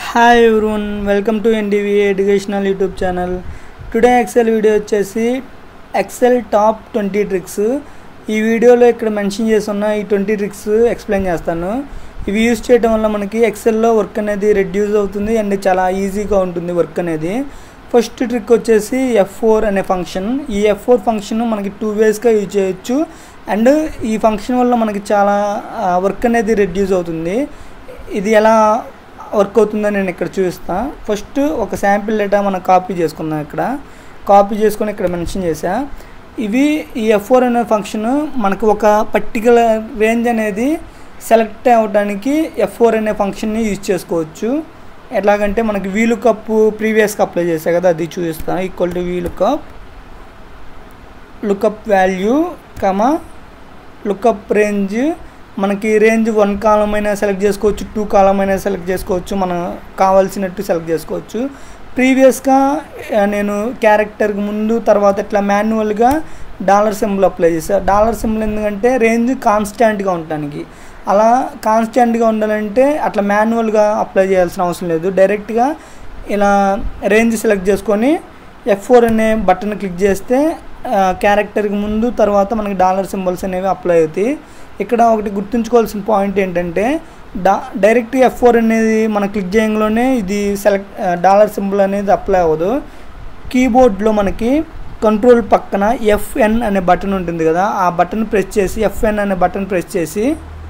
hi everyone welcome to NDV educational YouTube channel today Excel video వచ్చేసి Excel top twenty tricks ఈ వీడియోలో ఇక్కడ mention చేస్తున్న ఈ ట్వంటీ ట్రిక్స్ ఎక్స్ప్లెయిన్ చేస్తాను ఇవి యూజ్ చేయడం వల్ల మనకి ఎక్సెల్లో వర్క్ అనేది రెడ్యూస్ అవుతుంది అండ్ చాలా ఈజీగా ఉంటుంది వర్క్ అనేది ఫస్ట్ ట్రిక్ వచ్చేసి ఎఫ్ ఫోర్ అనే ఫంక్షన్ ఈ ఎఫ్ ఫోర్ ఫంక్షన్ మనకి టూ వేస్గా యూజ్ చేయొచ్చు అండ్ ఈ ఫంక్షన్ వల్ల మనకి చాలా వర్క్ అనేది రెడ్యూస్ అవుతుంది ఇది ఎలా వర్క్ అవుతుందని నేను ఇక్కడ చూపిస్తాను ఫస్ట్ ఒక శాంపిల్ డేటా మనం కాపీ చేసుకుందాం ఇక్కడ కాపీ చేసుకొని ఇక్కడ మెన్షన్ చేసా ఇవి ఈ ఎఫ్ ఫోర్ అనే ఫంక్షన్ మనకు ఒక పర్టికులర్ రేంజ్ అనేది సెలెక్ట్ అవ్వడానికి ఎఫ్ ఫోర్ అనే ఫంక్షన్ని యూజ్ చేసుకోవచ్చు ఎట్లాగంటే మనకి వీలు కప్ ప్రీవియస్గా అప్లై చేసా కదా అది చూపిస్తాను equal to vlookup lookup value comma lookup range మనకి రేంజ్ వన్ కాలం అయినా సెలెక్ట్ చేసుకోవచ్చు టూ కాలం అయినా సెలెక్ట్ చేసుకోవచ్చు మనం కావాల్సినట్టు సెలెక్ట్ చేసుకోవచ్చు ప్రీవియస్గా నేను క్యారెక్టర్కి ముందు తర్వాత ఇట్లా మాన్యువల్గా డాలర్ సింబల్ అప్లై చేశాను డాలర్ సింబల్ ఎందుకంటే రేంజ్ కాన్స్టాంట్గా ఉండటానికి అలా కాన్స్టాంట్గా ఉండాలంటే అట్లా మాన్యువల్గా అప్లై చేయాల్సిన అవసరం లేదు డైరెక్ట్గా ఇలా రేంజ్ సెలెక్ట్ చేసుకొని ఎఫ్ ఫోర్ అనే బటన్ క్లిక్ చేస్తే క్యారెక్టర్కి ముందు తర్వాత మనకి డాలర్ సింబల్స్ అనేవి అప్లై అవుతాయి ఇక్కడ ఒకటి గుర్తుంచుకోవాల్సిన పాయింట్ ఏంటంటే డా డైరెక్ట్ ఎఫ్ ఫోర్ అనేది మనం క్లిక్ చేయడంలోనే ఇది సెలెక్ట్ డాలర్ సింబల్ అనేది అప్లై అవ్వదు కీబోర్డ్లో మనకి కంట్రోల్ పక్కన ఎఫ్ఎన్ అనే బటన్ ఉంటుంది కదా ఆ బటన్ ప్రెస్ చేసి ఎఫ్ఎన్ అనే బటన్ ప్రెస్ చేసి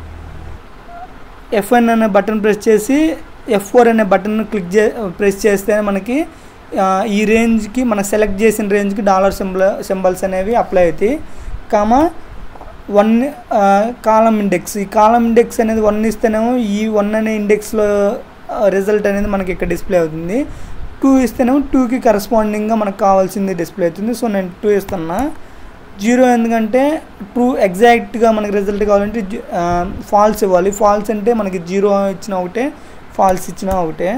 ఎఫ్ఎన్ అనే బటన్ ప్రెస్ చేసి ఎఫ్ ఫోర్ అనే బటన్ క్లిక్ చే ప్రెస్ చేస్తే మనకి ఈ రేంజ్కి మనం సెలెక్ట్ చేసిన రేంజ్కి డాలర్ సింబల్ సింబల్స్ అనేవి అప్లై అవుతాయి కామా వన్ కాలం ఇండెక్స్ ఈ కాలం ఇండెక్స్ అనేది వన్ ఇస్తేనేమో ఈ వన్ అనే ఇండెక్స్లో రిజల్ట్ అనేది మనకి ఇక్కడ డిస్ప్లే అవుతుంది టూ ఇస్తేనేమో టూకి కరస్పాండింగ్గా మనకు కావాల్సింది డిస్ప్లే అవుతుంది సో నేను టూ ఇస్తున్నా జీరో ఎందుకంటే ట్రూ ఎగ్జాక్ట్గా మనకి రిజల్ట్ కావాలంటే ఫాల్స్ ఇవ్వాలి ఫాల్స్ అంటే మనకి జీరో ఇచ్చిన ఒకటే ఫాల్స్ ఇచ్చిన ఒకటే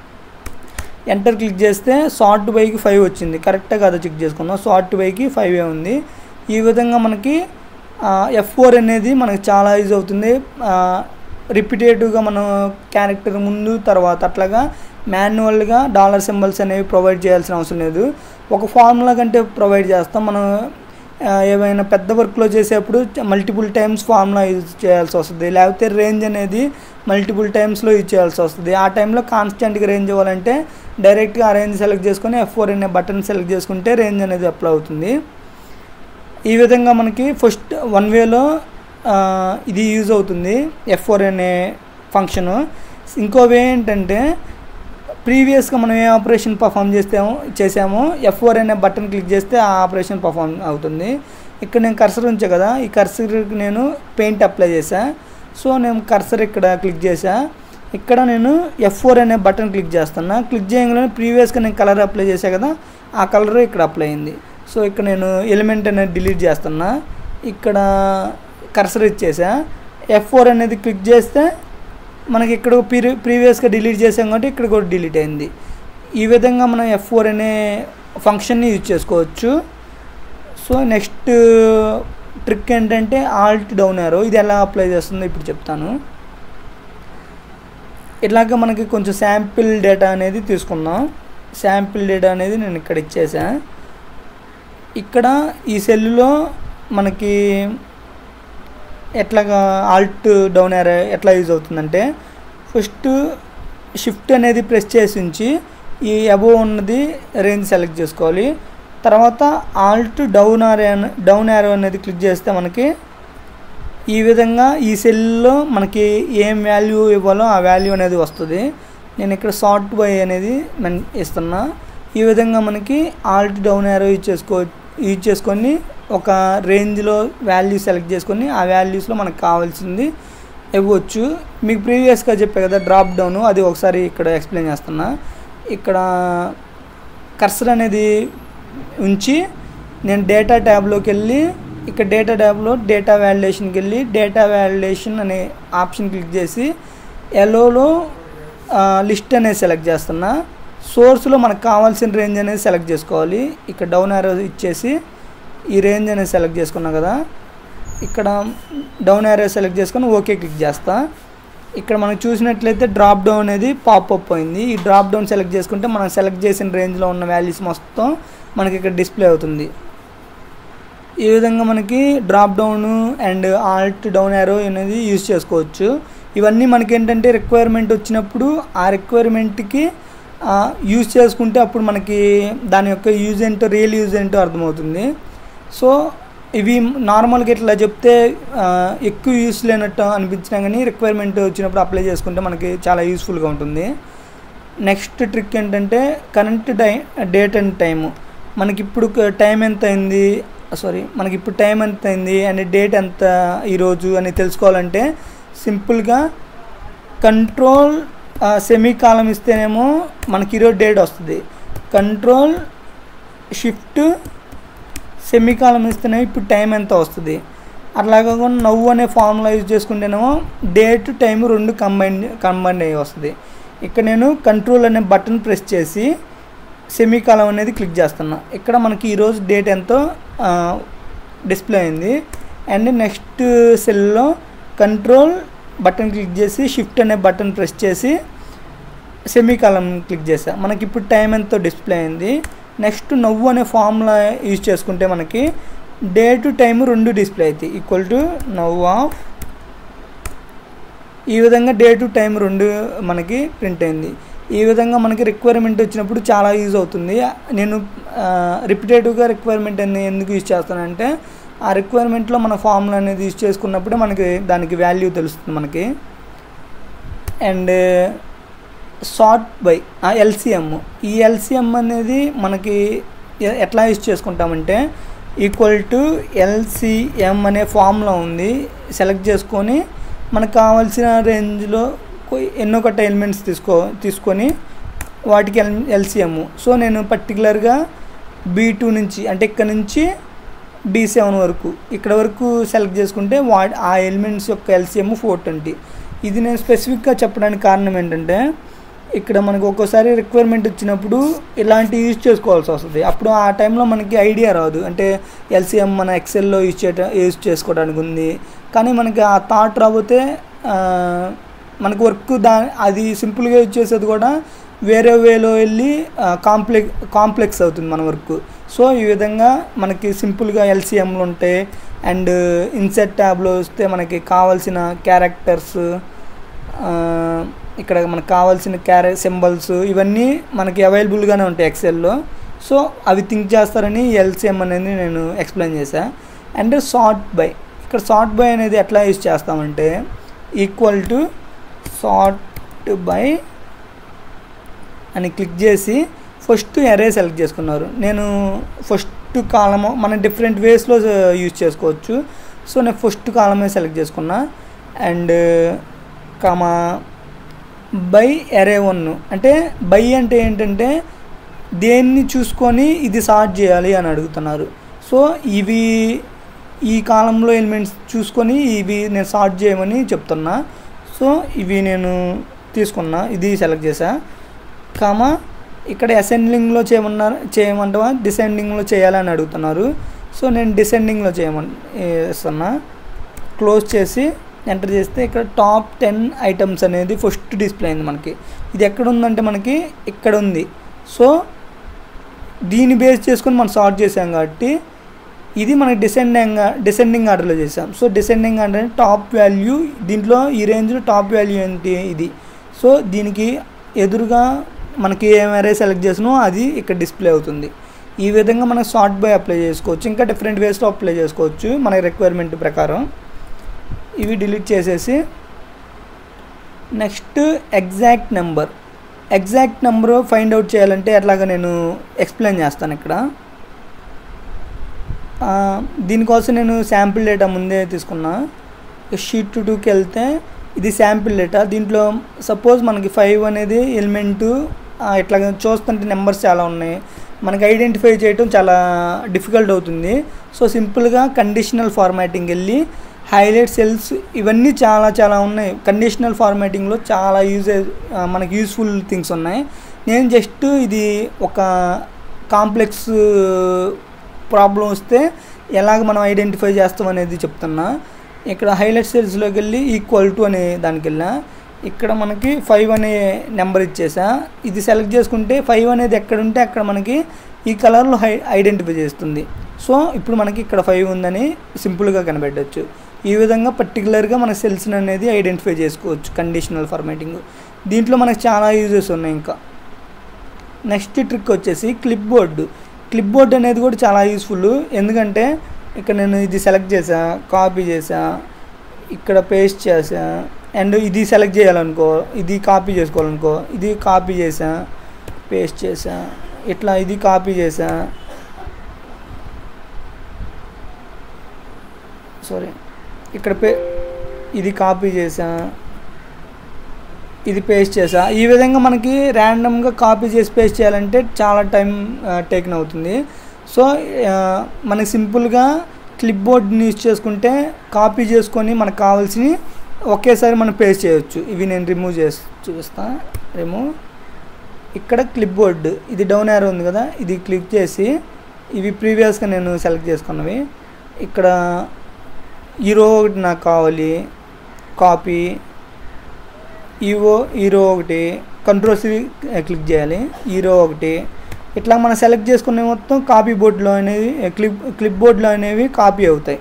ఎంటర్ క్లిక్ చేస్తే షార్ట్ బైకి ఫైవ్ వచ్చింది కరెక్ట్గా కదా చెక్ చేసుకున్నాం షార్ట్ బైకి ఫైవ్ ఉంది ఈ విధంగా మనకి ఎఫ్ ఫోర్ అనేది మనకి చాలా యూజ్ అవుతుంది రిపిటేటివ్గా మనం క్యారెక్టర్ ముందు తర్వాత అట్లాగా మాన్యువల్గా డాలర్ సింబల్స్ అనేవి ప్రొవైడ్ చేయాల్సిన అవసరం లేదు ఒక ఫార్ములా కంటే ప్రొవైడ్ చేస్తాం మనం ఏమైనా పెద్ద వర్క్లో చేసేప్పుడు మల్టిపుల్ టైమ్స్ ఫార్ములా యూజ్ చేయాల్సి వస్తుంది లేకపోతే రేంజ్ అనేది మల్టిపుల్ టైమ్స్లో యూజ్ చేయాల్సి వస్తుంది ఆ టైంలో కాన్స్టెంట్గా రేంజ్ ఇవ్వాలంటే డైరెక్ట్గా ఆ రేంజ్ సెలెక్ట్ చేసుకొని ఎఫ్ ఫోర్ అనే బటన్ సెలెక్ట్ చేసుకుంటే రేంజ్ అనేది అప్లై అవుతుంది ఈ విధంగా మనకి ఫస్ట్ వన్ వేలో ఇది యూజ్ అవుతుంది ఎఫ్ ఫోర్ అనే ఫంక్షను ఇంకో వే ఏంటంటే ప్రీవియస్గా మనం ఏ ఆపరేషన్ పర్ఫామ్ చేస్తామో చేసామో ఎఫ్ ఫోర్ అనే బటన్ క్లిక్ చేస్తే ఆ ఆపరేషన్ పర్ఫామ్ అవుతుంది ఇక్కడ నేను కర్సర్ ఉంచా కదా ఈ కర్సర్కి నేను పెయింట్ అప్లై చేసా సో నేను కర్సర్ ఇక్కడ క్లిక్ చేసా ఇక్కడ నేను ఎఫ్ ఫోర్ అనే బటన్ క్లిక్ చేస్తున్నా క్లిక్ చేయగానే ప్రీవియస్గా నేను కలర్ అప్లై చేసా కదా ఆ కలర్ ఇక్కడ అప్లై అయింది సో ఇక్కడ నేను ఎలిమెంట్ అనేది డిలీట్ చేస్తున్నా ఇక్కడ కర్సర్ ఇచ్చేసా ఎఫ్ ఫోర్ అనేది క్లిక్ చేస్తే మనకి ఇక్కడ ప్రీ ప్రీవియస్గా డిలీట్ చేసాం కాబట్టి ఇక్కడ కూడా డిలీట్ అయింది ఈ విధంగా మనం ఎఫ్ ఫోర్ అనే ఫంక్షన్ని యూజ్ చేసుకోవచ్చు సో నెక్స్ట్ ట్రిక్ ఏంటంటే ఆల్ట్ డౌన్ ఆరో ఇది ఎలా అప్లై చేస్తుందో ఇప్పుడు చెప్తాను ఇట్లాగా మనకి కొంచెం శాంపిల్ డేటా అనేది తీసుకుందాం శాంపిల్ డేటా అనేది నేను ఇక్కడ ఇచ్చేసా ఇక్కడ ఈ సెల్లులో మనకి ఎట్లాగా ఆల్ట్ డౌన్ ఏర్ ఎట్లా యూజ్ అవుతుందంటే ఫస్ట్ షిఫ్ట్ అనేది ప్రెస్ చేసి ఉంచి ఈ అబోవ్ ఉన్నది రేంజ్ సెలెక్ట్ చేసుకోవాలి తర్వాత alt down arrow down arrow అనేది క్లిక్ చేస్తే మనకి ఈ విధంగా ఈ సెల్లో మనకి ఏం వాల్యూ ఇవ్వాలో ఆ వాల్యూ అనేది వస్తుంది నేను ఇక్కడ షార్ట్ బై అనేది ఇస్తున్నా ఈ విధంగా మనకి ఆల్ట్ డౌన్ యారో యూజ్ చేసుకో యూజ్ చేసుకొని ఒక రేంజ్లో వాల్యూ సెలెక్ట్ చేసుకొని ఆ వాల్యూస్లో మనకు కావాల్సింది ఇవ్వచ్చు మీకు ప్రీవియస్గా చెప్పే కదా డ్రాప్ డౌన్ అది ఒకసారి ఇక్కడ ఎక్స్ప్లెయిన్ చేస్తున్నా ఇక్కడ కర్సర్ అనేది ఉంచి నేను డేటా ట్యాబ్లోకి వెళ్ళి ఇక్కడ డేటా ట్యాబ్లో డేటా వ్యాలిడేషన్కి వెళ్ళి డేటా వ్యాలిడేషన్ అనే ఆప్షన్ క్లిక్ చేసి ఎలోలో లిస్ట్ అనేది సెలెక్ట్ చేస్తున్నా సోర్స్లో మనకు కావాల్సిన రేంజ్ అనేది సెలెక్ట్ చేసుకోవాలి ఇక్కడ డౌన్ ఆరో ఇచ్చేసి ఈ రేంజ్ అనేది సెలెక్ట్ చేసుకున్నా కదా ఇక్కడ డౌన్ ఏరియా సెలెక్ట్ చేసుకొని ఓకే క్లిక్ చేస్తా ఇక్కడ మనం చూసినట్లయితే డ్రాప్ డౌన్ అనేది పాపప్ అయింది ఈ డ్రాప్ డౌన్ సెలెక్ట్ చేసుకుంటే మనం సెలెక్ట్ చేసిన రేంజ్లో ఉన్న వాల్యూస్ మొత్తం మనకి ఇక్కడ డిస్ప్లే అవుతుంది ఈ విధంగా మనకి drop down and alt down arrow అనేది యూజ్ చేసుకోవచ్చు ఇవన్నీ మనకి ఏంటంటే రిక్వైర్మెంట్ వచ్చినప్పుడు ఆ రిక్వైర్మెంట్కి యూజ్ చేసుకుంటే అప్పుడు మనకి దాని యొక్క యూజ్ ఏంటో రియల్ యూజ్ ఏంటో అర్థమవుతుంది సో ఇవి నార్మల్గా ఇట్లా చెప్తే ఆ, ఎక్కువ యూస్ లేనట్టు అనిపించినా కానీ రిక్వైర్మెంట్ వచ్చినప్పుడు అప్లై చేసుకుంటే మనకి చాలా యూస్ఫుల్గా ఉంటుంది నెక్స్ట్ ట్రిక్ ఏంటంటే current time date and time మనకి ఇప్పుడు టైం ఎంత అయింది సారీ మనకి ఇప్పుడు టైం ఎంత అయింది అండ్ డేట్ ఎంత ఈరోజు అని తెలుసుకోవాలంటే సింపుల్గా కంట్రోల్ సెమీ కాలం ఇస్తేనేమో మనకి ఈరోజు డేట్ వస్తుంది కంట్రోల్ షిఫ్ట్ సెమీ కాలం ఇస్తేనే ఇప్పుడు టైం ఎంత వస్తుంది అట్లా కాకుండా నవ్వు అనే ఫార్ములా యూజ్ చేసుకుంటేనేమో డేట్ టైం రెండు కంబైన్ కంబైన్ అయ్యి వస్తుంది ఇక్కడ నేను కంట్రోల్ అనే బటన్ ప్రెస్ చేసి సెమీ కాలం అనేది క్లిక్ చేస్తున్నా ఇక్కడ మనకి ఈరోజు డేట్ ఎంతో డిస్ప్లే అయింది అండ్ నెక్స్ట్ సెల్లో కంట్రోల్ బటన్ క్లిక్ చేసి షిఫ్ట్ అనే బటన్ ప్రెస్ చేసి సెమీ కాలం క్లిక్ చేసా మనకి ఇప్పుడు టైం ఎంతో డిస్ప్లే అయింది నెక్స్ట్ నవ్వు అనే ఫార్ములా యూజ్ చేసుకుంటే మనకి డే టు టైం రెండు డిస్ప్లే అవుతాయి ఈక్వల్ టు నవ్వు ఆఫ్ ఈ విధంగా డే టు టైం రెండు మనకి ప్రింట్ అయింది ఈ విధంగా మనకి రిక్వైర్మెంట్ వచ్చినప్పుడు చాలా యూజ్ అవుతుంది నేను రిపిటేటివ్గా రిక్వైర్మెంట్ అని ఎందుకు యూజ్ చేస్తానంటే ఆ రిక్వైర్మెంట్లో మన ఫార్ములా అనేది యూజ్ చేసుకున్నప్పుడే మనకి దానికి వాల్యూ తెలుస్తుంది మనకి అండ్ షార్ట్ బై ఎల్సిఎం ఈ ఎల్సిఎం అనేది మనకి ఎ- ఎట్లా యూజ్ చేసుకుంటామంటే ఈక్వల్ టు ఎల్సిఎం అనే ఫామ్లో ఉంది సెలెక్ట్ చేసుకొని మనకు కావాల్సిన రేంజ్లో కొ- ఎన్నో కట్ట ఎలిమెంట్స్ తీసుకో తీసుకొని వాటికి ఎల్ ఎల్సిఎం సో నేను పర్టికులర్గా బీ టూ నుంచి అంటే ఇక్కడ నుంచి బీ సెవెన్ వరకు ఇక్కడ వరకు సెలెక్ట్ చేసుకుంటే వా ఆ ఎలిమెంట్స్ యొక్క ఎల్సిఎం ఫోర్ ట్వంటీ ఇది నేను స్పెసిఫిక్గా చెప్పడానికి కారణం ఏంటంటే ఇక్కడ మనకు ఒక్కోసారి రిక్వైర్మెంట్ వచ్చినప్పుడు ఇలాంటి యూజ్ చేసుకోవాల్సి వస్తుంది అప్పుడు ఆ టైంలో మనకి ఐడియా రాదు అంటే ఎల్సిఎం మన ఎక్సెల్లో యూజ్ చేయట యూజ్ చేసుకోవడానికి ఉంది కానీ మనకి ఆ థాట్ రాబోతే ఆ, మనకు వర్క్ దా అది సింపుల్గా యూజ్ చేసేది కూడా వేరే వేలో వెళ్ళి కాంప్లెక్ కాంప్లెక్స్ అవుతుంది మన వర్క్ సో ఈ విధంగా మనకి సింపుల్గా ఎల్సిఎంలు ఉంటాయి అండ్ ఇన్సెట్ ట్యాబ్లో వస్తే మనకి కావాల్సిన క్యారెక్టర్స్ ఇక్కడ మనకు కావాల్సిన క్యారె సింబల్స్ ఇవన్నీ మనకి అవైలబుల్గానే ఉంటాయి ఎక్సెల్లో సో అవి థింక్ చేస్తారని ఎల్సిఎం అనేది నేను ఎక్స్ప్లెయిన్ చేశా అండ్ షార్ట్ బై ఇక్కడ షార్ట్ బై అనేది ఎట్లా యూజ్ చేస్తామంటే ఈక్వల్ టు షార్ట్ బై అని క్లిక్ చేసి ఫస్ట్ ఎరే సెలెక్ట్ చేసుకున్నారు నేను ఫస్ట్ కాలము మనం డిఫరెంట్ వేస్లో యూజ్ చేసుకోవచ్చు సో నేను ఫస్ట్ కాలమే సెలెక్ట్ చేసుకున్నా and comma by array one అంటే బై అంటే ఏంటంటే దేన్ని చూసుకొని ఇది సార్ట్ చేయాలి అని అడుగుతున్నారు సో ఇవి ఈ కాలంలో ఎలిమెంట్స్ చూసుకొని ఇవి నేను సార్ట్ చేయమని చెప్తున్నా సో ఇవి నేను తీసుకున్నా ఇది సెలెక్ట్ చేసా కామా ఇక్కడ అసెండింగ్లో చేయమన్నారు చేయమంటావా డిసెండింగ్లో చేయాలని అడుగుతున్నారు సో నేను డిసెండింగ్లో చేయమని ఇస్తున్నా క్లోజ్ చేసి ఎంటర్ చేస్తే ఇక్కడ టాప్ టెన్ ఐటమ్స్ అనేది ఫస్ట్ డిస్ప్లే అయింది మనకి ఇది ఎక్కడ ఉందంటే మనకి ఇక్కడ ఉంది సో దీన్ని బేస్ చేసుకొని మనం సార్ట్ చేసాం కాబట్టి ఇది మనకి డిసెండింగ్ డిసెండింగ్ ఆర్డర్లో చేసాం సో డిసెండింగ్ ఆర్డర్ అంటే టాప్ వాల్యూ దీంట్లో ఈ రేంజ్లో టాప్ వాల్యూ ఏంటి ఇది సో దీనికి ఎదురుగా మనకి ఏం అరే సెలెక్ట్ చేసినో అది ఇక్కడ డిస్ప్లే అవుతుంది ఈ విధంగా మనం షార్ట్ బై అప్లై చేసుకోవచ్చు ఇంకా డిఫరెంట్ వేస్లో అప్లై చేసుకోవచ్చు మన రిక్వైర్మెంట్ ప్రకారం ఇవి డిలీట్ చేసేసి next exact number exact number find out చేయాలంటే ఎట్లాగా నేను ఎక్స్ప్లెయిన్ చేస్తాను ఇక్కడ ఆ, దీనికోసం నేను శాంపిల్ డేటా ముందే తీసుకున్నా షీట్ టూకి వెళ్తే ఇది శాంపిల్ డేటా దీంట్లో సపోజ్ మనకి ఫైవ్ అనేది ఎలిమెంటు ఇట్లా చూస్తుంటే నెంబర్స్ చాలా ఉన్నాయి మనకి ఐడెంటిఫై చేయటం చాలా డిఫికల్ట్ అవుతుంది సో సింపుల్గా కండిషనల్ ఫార్మాటింగ్ వెళ్ళి హైలైట్ సెల్స్ ఇవన్నీ చాలా చాలా ఉన్నాయి కండిషనల్ ఫార్మాటింగ్లో చాలా యూజ్ మనకి యూస్ఫుల్ థింగ్స్ ఉన్నాయి నేను జస్ట్ ఇది ఒక కాంప్లెక్స్ ప్రాబ్లం వస్తే ఎలాగ మనం ఐడెంటిఫై చేస్తాం అనేది చెప్తున్నా ఇక్కడ హైలైట్ సెల్స్లోకి వెళ్ళి ఈక్వల్ టు అనే దానికి వెళ్ళినా ఇక్కడ మనకి ఫైవ్ అనే నెంబర్ ఇచ్చేసా ఇది సెలెక్ట్ చేసుకుంటే ఫైవ్ అనేది ఎక్కడ ఉంటే అక్కడ మనకి ఈ కలర్లో హై ఐడెంటిఫై చేస్తుంది సో ఇప్పుడు మనకి ఇక్కడ ఫైవ్ ఉందని సింపుల్గా కనిపెట్టవచ్చు ఈ విధంగా పర్టికులర్గా మన సెల్స్ని అనేది ఐడెంటిఫై చేసుకోవచ్చు కండిషనల్ ఫార్మాటింగ్ దీంట్లో మనకు చాలా యూజెస్ ఉన్నాయి ఇంకా నెక్స్ట్ ట్రిక్ వచ్చేసి క్లిప్ బోర్డు క్లిప్ బోర్డ్ అనేది కూడా చాలా యూస్ఫుల్ ఎందుకంటే ఇక్కడ నేను ఇది సెలెక్ట్ చేసా కాపీ చేసా ఇక్కడ పేస్ట్ చేసా అండ్ ఇది సెలెక్ట్ చేయాలనుకో ఇది కాపీ చేసుకోవాలనుకో ఇది కాపీ చేసా పేస్ట్ చేసా ఇట్లా ఇది కాపీ చేసా సారీ ఇక్కడ పే ఇది కాపీ చేసా ఇది పేస్ట్ చేసా ఈ విధంగా మనకి ర్యాండమ్గా కాపీ చేసి పేస్ట్ చేయాలంటే చాలా టైం టేకన్ అవుతుంది సో మనకి సింపుల్గా క్లిప్ బోర్డ్ని యూజ్ చేసుకుంటే కాపీ చేసుకొని మనకు కావాల్సిన ఒకేసారి మనం పేస్ట్ చేయొచ్చు ఇవి నేను రిమూవ్ చేసి చూపిస్తా రిమూవ్ ఇక్కడ క్లిప్ బోర్డ్ ఇది డౌన్ యారో ఉంది కదా ఇది క్లిక్ చేసి ఇవి ప్రీవియస్గా నేను సెలెక్ట్ చేసుకున్నవి ఇక్కడ హీరో ఒకటి నాకు కావాలి కాపీ ఈవో హీరో ఒకటి కంట్రోల్ సి క్లిక్ చేయాలి హీరో ఒకటి ఇట్లా మనం సెలెక్ట్ చేసుకునే మొత్తం కాపీ బోర్డులో అనేవి క్లిప్ క్లిప్ బోర్డులో అనేవి కాపీ అవుతాయి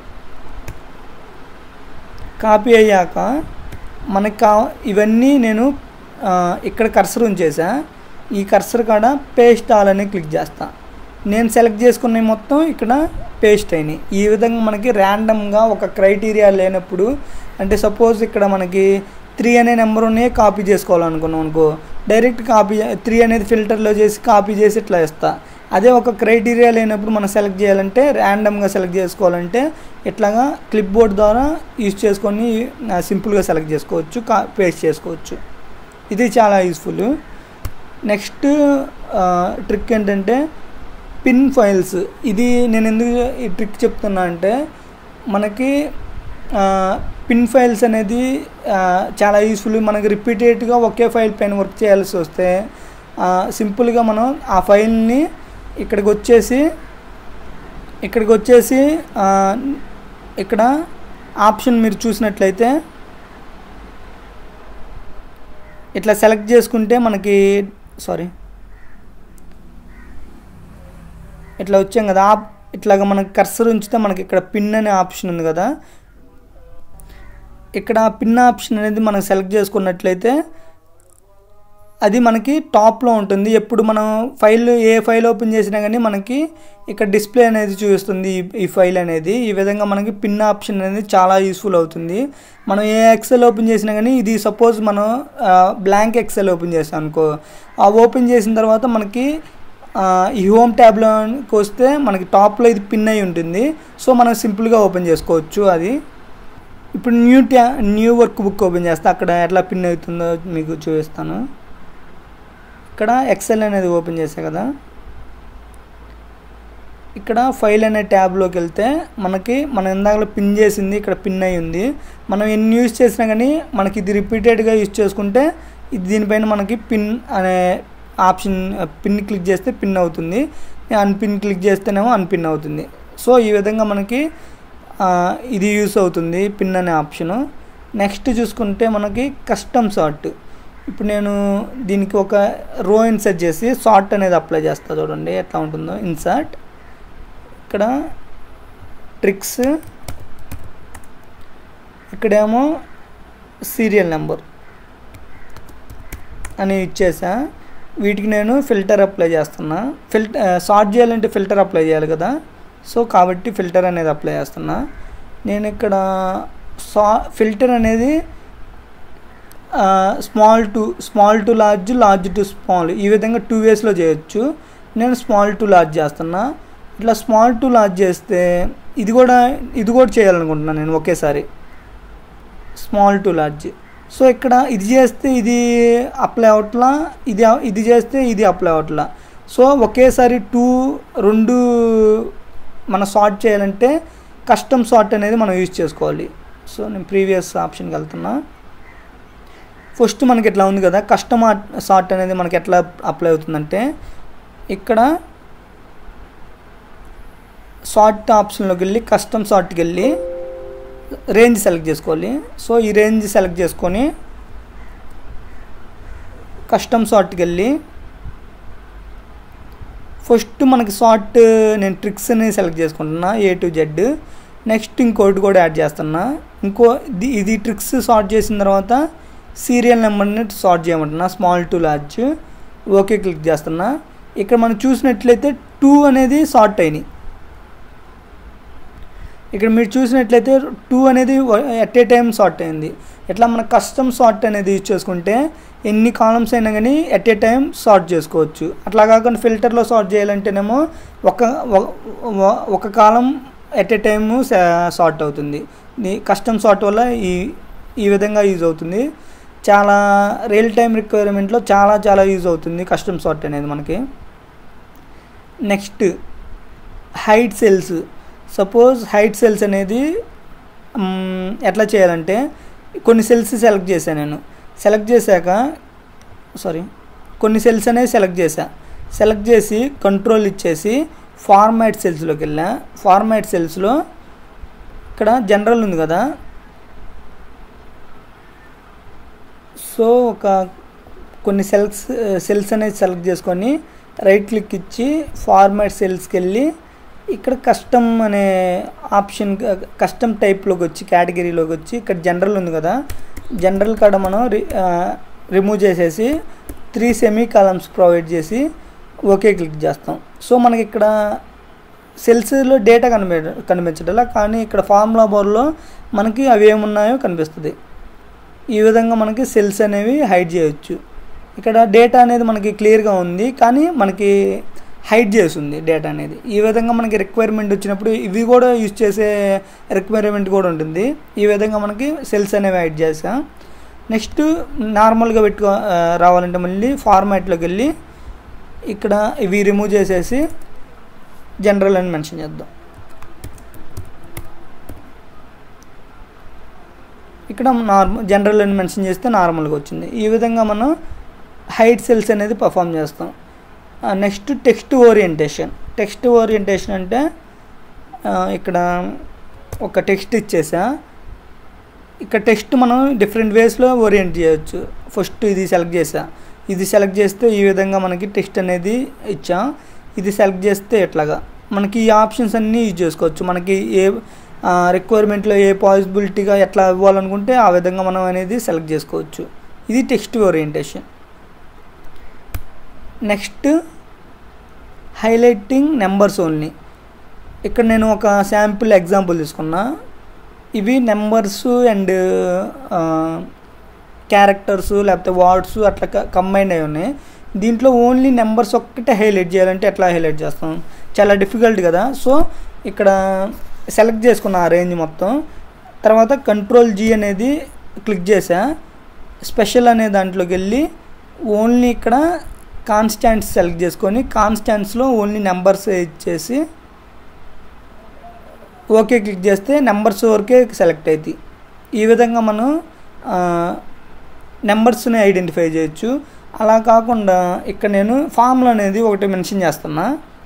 కాపీ అయ్యాక మనకి కా ఇవన్నీ నేను ఇక్కడ కర్సర్ ఉంచేసా ఈ కర్సర్ కాడ పేస్ట్ ఆల్ అని క్లిక్ చేస్తా నేను సెలెక్ట్ చేసుకున్న మొత్తం ఇక్కడ పేస్ట్ అయినాయి ఈ విధంగా మనకి ర్యాండమ్గా ఒక క్రైటీరియా లేనప్పుడు అంటే సపోజ్ ఇక్కడ మనకి త్రీ అనే నెంబర్ ఉన్నాయి కాపీ చేసుకోవాలనుకున్నాం అనుకో డైరెక్ట్ కాపీ త్రీ అనేది ఫిల్టర్లో చేసి కాపీ చేసి ఇట్లా ఇస్తా అదే ఒక క్రైటీరియా లేనప్పుడు మనం సెలెక్ట్ చేయాలంటే ర్యాండమ్గా సెలెక్ట్ చేసుకోవాలంటే ఇట్లాగా క్లిప్ బోర్డ్ ద్వారా యూజ్ చేసుకొని సింపుల్గా సెలెక్ట్ చేసుకోవచ్చు కా పేస్ట్ చేసుకోవచ్చు ఇది చాలా యూస్ఫుల్ నెక్స్ట్ ట్రిక్ ఏంటంటే పిన్ ఫైల్స్ ఇది నేను ఎందుకు ఈ ట్రిక్ చెప్తున్నా అంటే మనకి పిన్ ఫైల్స్ అనేది చాలా యూస్ఫుల్ మనకి రిపీటెడ్గా ఒకే ఫైల్ పైన వర్క్ చేయాల్సి వస్తే సింపుల్గా మనం ఆ ఫైల్ని ఇక్కడికి వచ్చేసి ఇక్కడికి వచ్చేసి ఇక్కడ ఆప్షన్ మీరు చూసినట్లయితే ఇట్లా సెలెక్ట్ చేసుకుంటే మనకి సారీ ఇట్లా వచ్చాం కదా ఇట్లాగా మనకి కర్సర్ ఉంచితే మనకి ఇక్కడ పిన్ అనే ఆప్షన్ ఉంది కదా ఇక్కడ పిన్ ఆప్షన్ అనేది మనం సెలెక్ట్ చేసుకున్నట్లయితే అది మనకి టాప్లో ఉంటుంది ఎప్పుడు మనం ఫైల్ ఏ ఫైల్ ఓపెన్ చేసినా కానీ మనకి ఇక్కడ డిస్ప్లే అనేది చూపిస్తుంది ఈ ఫైల్ అనేది ఈ విధంగా మనకి పిన్ ఆప్షన్ అనేది చాలా యూస్ఫుల్ అవుతుంది మనం ఏ ఎక్సెల్ ఓపెన్ చేసినా కానీ ఇది సపోజ్ మనం బ్లాంక్ ఎక్సెల్ ఓపెన్ చేసాం అనుకో ఆ ఓపెన్ చేసిన తర్వాత మనకి ఈ హోమ్ ట్యాబ్లోకి వస్తే మనకి టాప్లో ఇది పిన్ అయి ఉంటుంది సో మనం సింపుల్గా ఓపెన్ చేసుకోవచ్చు అది ఇప్పుడు న్యూ ట్యా న్యూ వర్క్ బుక్ ఓపెన్ చేస్తే అక్కడ ఎట్లా పిన్ అవుతుందో మీకు చూపిస్తాను ఇక్కడ ఎక్సెల్ అనేది ఓపెన్ చేసా కదా ఇక్కడ ఫైల్ అనే ట్యాబ్లోకి వెళ్తే మనకి మనం ఇందాకలో పిన్ చేసింది ఇక్కడ పిన్ అయి ఉంది మనం ఎన్ని యూజ్ చేసినా కానీ మనకి ఇది రిపీటెడ్గా యూజ్ చేసుకుంటే ఇది దీనిపైన మనకి పిన్ అనే ఆప్షన్ పిన్ క్లిక్ చేస్తే పిన్ అవుతుంది అన్పిన్ క్లిక్ చేస్తేనేమో అన్పిన్ అవుతుంది సో ఈ విధంగా మనకి ఇది యూస్ అవుతుంది పిన్ అనే ఆప్షను నెక్స్ట్ చూసుకుంటే మనకి కస్టమ్ సార్ట్ ఇప్పుడు నేను దీనికి ఒక రో ఇన్సర్ట్ చేసి సార్ట్ అనేది అప్లై చేస్తా చూడండి ఎట్లా ఉంటుందో ఇన్సర్ట్ ఇక్కడ ట్రిక్స్ ఇక్కడేమో సీరియల్ నెంబర్ అని ఇచ్చేసా వీటికి నేను ఫిల్టర్ అప్లై చేస్తున్నా ఫిల్టర్ సార్ట్ చేయాలంటే ఫిల్టర్ అప్లై చేయాలి కదా సో కాబట్టి ఫిల్టర్ అనేది అప్లై చేస్తున్నా నేను ఇక్కడ సా ఫిల్టర్ అనేది small to small to large large to small ఈ విధంగా టూ వేస్లో చేయొచ్చు నేను స్మాల్ టు లార్జ్ చేస్తున్నా ఇట్లా స్మాల్ టు లార్జ్ చేస్తే ఇది కూడా ఇది కూడా చేయాలనుకుంటున్నాను నేను ఒకేసారి స్మాల్ టు లార్జ్ సో ఇక్కడ ఇది చేస్తే ఇది అప్లై అవట్లా ఇది ఇది చేస్తే ఇది అప్లై అవట్లా సో ఒకేసారి టూ రెండు మనం సార్ట్ చేయాలంటే కస్టమ్ సార్ట్ అనేది మనం యూజ్ చేసుకోవాలి సో నేను ప్రీవియస్ ఆప్షన్కి వెళ్తున్నా ఫస్ట్ మనకి ఎట్లా ఉంది కదా కస్టమ్ సార్ట్ అనేది మనకి ఎట్లా అప్లై అవుతుందంటే ఇక్కడ సార్ట్ ఆప్షన్లోకి వెళ్ళి కస్టమ్ సార్ట్కి వెళ్ళి రేంజ్ సెలెక్ట్ చేసుకోవాలి సో ఈ రేంజ్ సెలెక్ట్ చేసుకొని కస్టమ్ సార్ట్కి వెళ్ళి ఫస్ట్ మనకి సార్ట్ నేను ట్రిక్స్ని సెలెక్ట్ చేసుకుంటున్నా ఏ టు జెడ్ నెక్స్ట్ ఇంకోటి కూడా యాడ్ చేస్తున్నా ఇంకో ఇది ఇది ట్రిక్స్ సార్ట్ చేసిన తర్వాత సీరియల్ నెంబర్ని సార్ట్ చేయమంటున్నా small to large okay click చేస్తున్నా ఇక్కడ మనం చూసినట్లయితే టూ అనేది సార్ట్ అయినాయి ఇక్కడ మీరు చూసినట్లయితే టూ అనేది ఎట్ ఏ టైం సార్ట్ అయింది ఇట్లా మన కస్టమ్ సార్ట్ అనేది యూజ్ చేసుకుంటే ఎన్ని కాలమ్స్ అయినా కానీ ఎట్ ఏ టైం సార్ట్ చేసుకోవచ్చు అట్లా కాకుండా ఫిల్టర్లో సార్ట్ చేయాలంటేనేమో ఒక ఒక column at a time sort అవుతుంది కస్టమ్ సార్ట్ వల్ల ఈ ఈ విధంగా యూజ్ అవుతుంది చాలా రియల్ టైం రిక్వైర్మెంట్లో చాలా చాలా యూజ్ అవుతుంది కస్టమ్ సార్ట్ అనేది మనకి next hide cells suppose hide cells అనేది ఎట్లా చేయాలంటే కొన్ని సెల్స్ సెలెక్ట్ చేశాను నేను సెలెక్ట్ చేశాక సారీ కొన్ని సెల్స్ అనేవి సెలెక్ట్ చేశా సెలెక్ట్ చేసి కంట్రోల్ ఇచ్చేసి ఫార్మాట్ సెల్స్లోకి వెళ్ళా ఫార్మాట్ సెల్స్లో ఇక్కడ జనరల్ ఉంది కదా సో ఒక కొన్ని సెల్స్ సెల్స్ అనేది సెలెక్ట్ చేసుకొని రైట్ క్లిక్ ఇచ్చి ఫార్మాట్ సెల్స్కి వెళ్ళి ఇక్కడ కస్టమ్ అనే ఆప్షన్ కస్టమ్ టైప్లోకి వచ్చి కేటగిరీలోకి వచ్చి ఇక్కడ జనరల్ ఉంది కదా జనరల్ కాడ మనం రిమూవ్ చేసేసి త్రీ సెమీ కాలమ్స్ ప్రొవైడ్ చేసి ఓకే క్లిక్ చేస్తాం సో మనకి ఇక్కడ సెల్స్లో డేటా కనిపి కనిపించటలా కానీ ఇక్కడ ఫార్ములా బోర్లో మనకి అవి ఏమున్నాయో కనిపిస్తుంది ఈ విధంగా మనకి సెల్స్ అనేవి హైడ్ చేయొచ్చు ఇక్కడ డేటా అనేది మనకి క్లియర్గా ఉంది కానీ మనకి హైడ్ చేస్తుంది డేటా అనేది ఈ విధంగా మనకి రిక్వైర్మెంట్ వచ్చినప్పుడు ఇవి కూడా యూజ్ చేసే రిక్వైర్మెంట్ కూడా ఉంటుంది ఈ విధంగా మనకి సెల్స్ అనేవి హైడ్ చేసాం నెక్స్ట్ నార్మల్గా పెట్టుకో రావాలంటే మళ్ళీ ఫార్మాట్లోకి వెళ్ళి ఇక్కడ ఇవి రిమూవ్ చేసేసి జనరల్ అని మెన్షన్ చేద్దాం ఇక్కడ నార్మల్ జనరల్ అని మెన్షన్ చేస్తే నార్మల్గా వచ్చింది ఈ విధంగా మనం హైట్ సెల్స్ అనేది పర్ఫామ్ చేస్తాం next text orientation text orientation అంటే ఇక్కడ ఒక టెక్స్ట్ ఇచ్చేసా ఇక్కడ టెక్స్ట్ మనం డిఫరెంట్ వేస్లో ఓరియంట్ చేయొచ్చు ఫస్ట్ ఇది సెలెక్ట్ చేసా ఇది సెలెక్ట్ చేస్తే ఈ విధంగా మనకి టెక్స్ట్ అనేది ఇచ్చాం ఇది సెలెక్ట్ చేస్తే ఎట్లాగా మనకి ఈ ఆప్షన్స్ అన్నీ యూజ్ చేసుకోవచ్చు మనకి ఏ రిక్వైర్మెంట్లో ఏ పాసిబిలిటీగా ఎట్లా ఇవ్వాలనుకుంటే ఆ విధంగా మనం అనేది సెలెక్ట్ చేసుకోవచ్చు ఇది text orientation next highlighting numbers only ఇక్కడ నేను ఒక శాంపుల్ ఎగ్జాంపుల్ తీసుకున్నా ఇవి నెంబర్స్ అండ్ క్యారెక్టర్స్ లేకపోతే వర్డ్స్ అట్లా కంబైన్ అయి ఉన్నాయి దీంట్లో ఓన్లీ నెంబర్స్ ఒక్కటే హైలైట్ చేయాలంటే ఎట్లా హైలైట్ చేస్తాం చాలా డిఫికల్ట్ కదా సో ఇక్కడ సెలెక్ట్ చేసుకున్న ఆ రేంజ్ మొత్తం తర్వాత కంట్రోల్ జీ అనేది క్లిక్ చేసా స్పెషల్ అనే దాంట్లోకి వెళ్ళి ఓన్లీ ఇక్కడ కాన్స్టాంట్స్ సెలెక్ట్ చేసుకొని కాన్స్టాంట్స్లో ఓన్లీ నెంబర్స్ ఇచ్చేసి ఓకే క్లిక్ చేస్తే నెంబర్స్ వరకే సెలెక్ట్ అవుతాయి ఈ విధంగా మనం నెంబర్స్ని ఐడెంటిఫై చేయొచ్చు అలా కాకుండా ఇక్కడ నేను ఫామ్లో అనేది ఒకటి మెన్షన్ చేస్తున్నా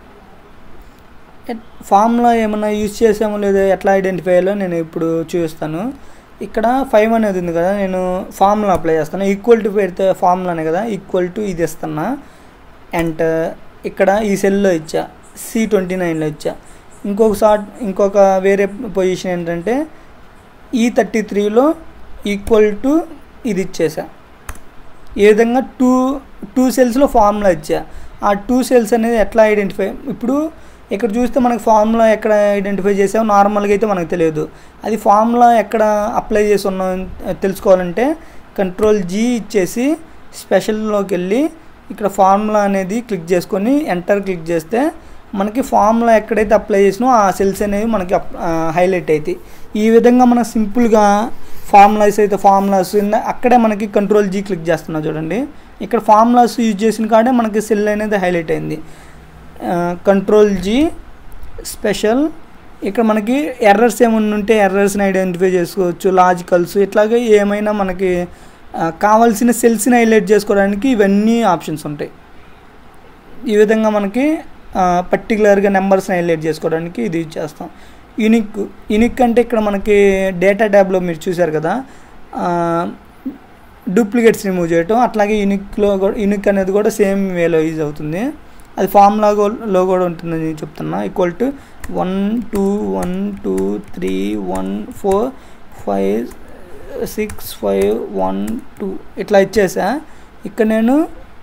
ఫామ్లో ఏమైనా యూజ్ చేసామో లేదో ఎట్లా ఐడెంటిఫై అయ్యాలో నేను ఇప్పుడు చూపిస్తాను ఇక్కడ ఫైవ్ అనేది ఉంది కదా నేను ఫార్ములా అప్లై చేస్తాను ఈక్వల్ టు పెడితే ఫార్ములానే కదా ఈక్వల్ టు ఇది ఇస్తున్నా అండ్ ఇక్కడ ఈ సెల్లో ఇచ్చా సి ట్వంటీ నైన్లో ఇచ్చా ఇంకొక షార్ట్ ఇంకొక వేరే పొజిషన్ ఏంటంటే ఈ థర్టీ త్రీలో ఈక్వల్ టు ఇది ఇచ్చేసా ఈ విధంగా టూ టూ సెల్స్లో ఫార్ములా ఇచ్చా ఆ టూ సెల్స్ అనేది ఎట్లా ఐడెంటిఫై ఇప్పుడు ఇక్కడ చూస్తే మనకి ఫార్ములా ఎక్కడ ఐడెంటిఫై చేసామో నార్మల్గా అయితే మనకు తెలియదు అది ఫార్ములా ఎక్కడ అప్లై చేసి ఉన్నాం తెలుసుకోవాలంటే కంట్రోల్ జీ ఇచ్చేసి స్పెషల్లోకి వెళ్ళి ఇక్కడ ఫార్ములా అనేది క్లిక్ చేసుకొని ఎంటర్ క్లిక్ చేస్తే మనకి ఫార్ములా ఎక్కడైతే అప్లై చేసినో ఆ సెల్స్ అనేవి మనకి హైలైట్ అవుతాయి ఈ విధంగా మనం సింపుల్గా ఫార్ములాస్ అయితే ఫార్ములాస్ అక్కడే మనకి కంట్రోల్ జీ క్లిక్ చేస్తున్నా చూడండి ఇక్కడ ఫార్ములాస్ యూజ్ చేసిన కాడే మనకి సెల్ అనేది హైలైట్ అయింది కంట్రోల్ జీ స్పెషల్ ఇక్కడ మనకి ఎర్రర్స్ ఏమైనా ఉంటే ఎర్రర్స్ని ఐడెంటిఫై చేసుకోవచ్చు లాజికల్స్ ఇట్లాగే ఏమైనా మనకి కావాల్సిన సెల్స్ని హైలైట్ చేసుకోవడానికి ఇవన్నీ ఆప్షన్స్ ఉంటాయి ఈ విధంగా మనకి పర్టికులర్గా నెంబర్స్ని హైలైట్ చేసుకోవడానికి ఇది యూజ్ చేస్తాం యూనిక్ యూనిక్ అంటే ఇక్కడ మనకి డేటా ట్యాబ్లో మీరు చూసారు కదా డూప్లికేట్స్ రిమూవ్ చేయటం అట్లాగే యూనిక్లో కూడా యూనిక్ అనేది కూడా సేమ్ వేలో యూజ్ అవుతుంది అది ఫార్ములాలో కూడా ఉంటుందని చెప్తున్నా equal to one two one two three one four five six five one two ఇట్లా ఇచ్చేసా ఇక్కడ నేను